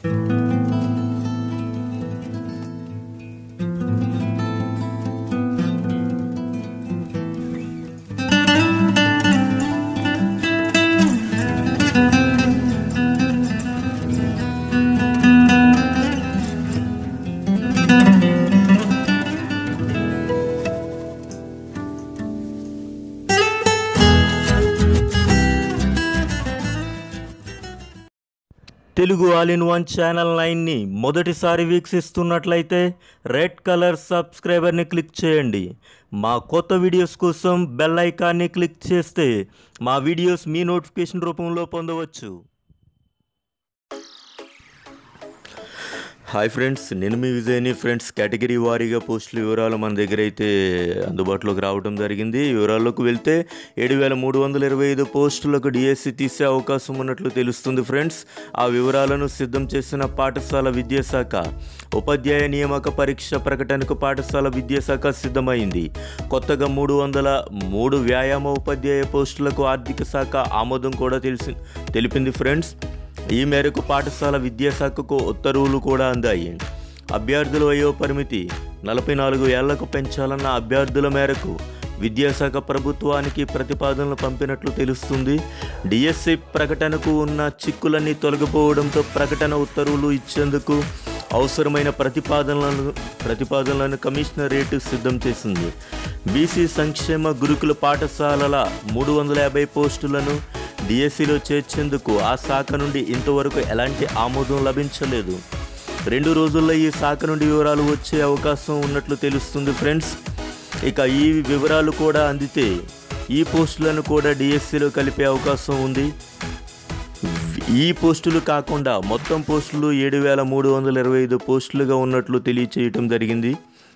Telugu all in one channel నైన్ని మొదటిసారి వీక్షిస్తున్నట్లయితే రెడ్ కలర్ సబ్స్క్రైబర్ని క్లిక్ చేయండి మా కొత్త వీడియోస్ కోసం బెల్ ఐకాన్ని క్లిక్ చేస్తే మా వీడియోస్ మీ నోటిఫికేషన్ రూపంలో పొందవచ్చు హాయ్ ఫ్రెండ్స్ నేను మీ విజయ్ని ఫ్రెండ్స్ కేటగిరీ వారీగా పోస్టుల వివరాలు మన దగ్గర అయితే అందుబాటులోకి రావడం జరిగింది వివరాల్లోకి వెళ్తే ఏడు వేల మూడు వందల ఇరవై ఐదు పోస్టులకు డిఎస్సి తీసే అవకాశం ఉన్నట్లు తెలుస్తుంది ఫ్రెండ్స్ ఆ వివరాలను సిద్ధం చేసిన పాఠశాల విద్యాశాఖ ఉపాధ్యాయ నియామక పరీక్ష ప్రకటనకు పాఠశాల విద్యాశాఖ సిద్ధమైంది కొత్తగా మూడు వందల మూడు వ్యాయామ ఉపాధ్యాయ పోస్టులకు ఆర్థిక శాఖ ఆమోదం కూడా తెలిసి తెలిపింది ఫ్రెండ్స్ ఈ మేరకు పాఠశాల విద్యాశాఖకు ఉత్తర్వులు కూడా అందాయి అభ్యర్థుల వయో పరిమితి నలభై నాలుగు ఏళ్లకు పెంచాలన్న అభ్యర్థుల మేరకు విద్యాశాఖ ప్రభుత్వానికి ప్రతిపాదనలు పంపినట్లు తెలుస్తుంది డిఎస్సి ప్రకటనకు ఉన్న చిక్కులన్నీ తొలగిపోవడంతో ప్రకటన ఉత్తర్వులు ఇచ్చేందుకు అవసరమైన ప్రతిపాదనలను ప్రతిపాదనలను కమిషనరేట్ సిద్ధం చేసింది బీసీ సంక్షేమ గురుకుల పాఠశాలల మూడు వందల యాభై పోస్టులను డిఎస్సిలో చేర్చేందుకు ఆ శాఖ నుండి ఇంతవరకు ఎలాంటి ఆమోదం లభించలేదు రెండు రోజుల్లో ఈ శాఖ నుండి వివరాలు వచ్చే అవకాశం ఉన్నట్లు తెలుస్తుంది ఫ్రెండ్స్ ఇక ఈ వివరాలు కూడా అందితే ఈ పోస్టులను కూడా డిఎస్సిలో కలిపే అవకాశం ఉంది ఈ పోస్టులు కాకుండా మొత్తం పోస్టులు ఏడు వేల మూడు వందల ఇరవై ఐదు పోస్టులుగా ఉన్నట్లు తెలియచేయటం జరిగింది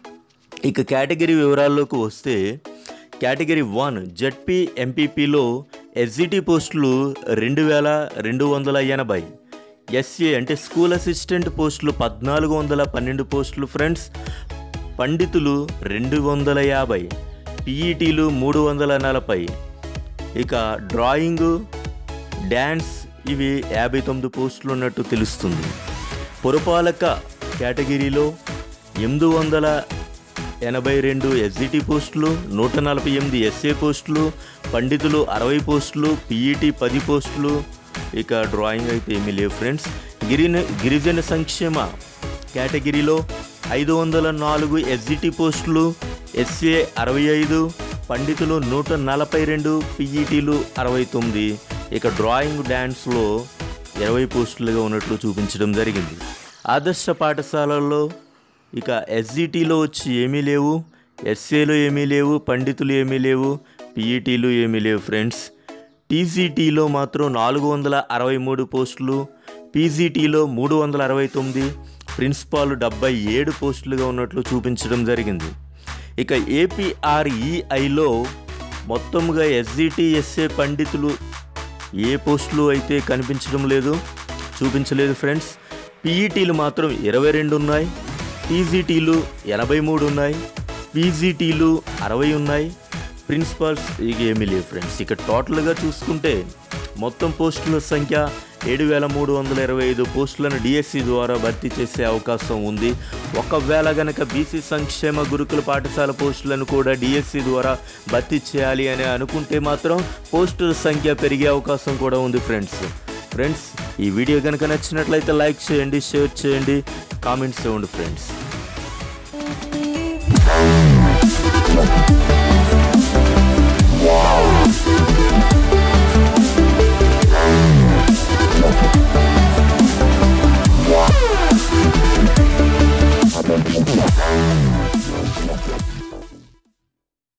ఇక కేటగిరీ వివరాల్లోకి వస్తే కేటగిరీ వన్ జడ్పీ ఎంపీపీలో ఎస్జిటి పోస్టులు రెండు వేల రెండు వందల ఎనభై ఎస్ఏ అంటే స్కూల్ అసిస్టెంట్ పోస్టులు పద్నాలుగు వందల పన్నెండు పోస్టులు ఫ్రెండ్స్ పండితులు రెండు వందల యాభై పీఈటీలు మూడు వందల నలభై ఇక డ్రాయింగ్ డ్యాన్స్ ఇవి యాభై తొమ్మిది పోస్టులు ఉన్నట్టు తెలుస్తుంది పురపాలక కేటగిరీలో ఎనిమిది వందల ఎనభై రెండు ఎస్జిటి పోస్టులు నూట నలభై ఎనిమిది ఎస్ఏ పోస్టులు పండితులు అరవై పోస్టులు పీఈటీ పది పోస్టులు ఇక డ్రాయింగ్ అయితే ఏమీ లేవు ఫ్రెండ్స్ గిరిన గిరిజన సంక్షేమ కేటగిరీలో ఐదు వందల నాలుగు ఎస్జిటి పోస్టులు ఎస్ఏ అరవై ఐదు పండితులు నూట నలభై రెండు పీఈటీలు అరవై తొమ్మిది ఇక డ్రాయింగ్ డ్యాన్స్లో ఇరవై పోస్టులుగా ఉన్నట్లు చూపించడం జరిగింది ఆదర్శ పాఠశాలల్లో ఇక ఎస్జిటిలో వచ్చి ఏమీ లేవు ఎస్ఏలో ఏమీ లేవు పండితులు ఏమీ లేవు పీఈటీలు ఏమీ లేవు ఫ్రెండ్స్ టీజీటీలో మాత్రం నాలుగు వందల అరవై మూడు పోస్టులు పీజీటీలో మూడు వందల అరవై తొమ్మిది ప్రిన్సిపాల్ డెబ్బై ఏడు పోస్టులుగా ఉన్నట్లు చూపించడం జరిగింది ఇక ఏపీఆర్ఈఐలో మొత్తంగా ఎస్జిటి ఎస్ఏ పండితులు ఏ పోస్టులు అయితే కనిపించడం లేదు చూపించలేదు ఫ్రెండ్స్ పీఈటీలు మాత్రం ఇరవై రెండు ఉన్నాయి పీజీటీలు ఎనభై మూడు ఉన్నాయి పీజీటీలు అరవై ఉన్నాయి ప్రిన్సిపాల్స్ ఇక ఏమీ లేవు ఫ్రెండ్స్ ఇక టోటల్గా చూసుకుంటే మొత్తం పోస్టుల సంఖ్య ఏడు వేల మూడు వందల ఇరవై ఐదు పోస్టులను డిఎస్సి ద్వారా భర్తీ చేసే అవకాశం ఉంది ఒకవేళ గనక బీసీ సంక్షేమ గురుకుల పాఠశాల పోస్టులను కూడా డిఎస్సి ద్వారా భర్తీ చేయాలి అని అనుకుంటే మాత్రం పోస్టుల సంఖ్య పెరిగే అవకాశం కూడా ఉంది ఫ్రెండ్స్ ఫ్రెండ్స్ ఈ వీడియో కనుక నచ్చినట్లయితే లైక్ చేయండి షేర్ చేయండి కామెంట్స్ ఇవ్వండి ఫ్రెండ్స్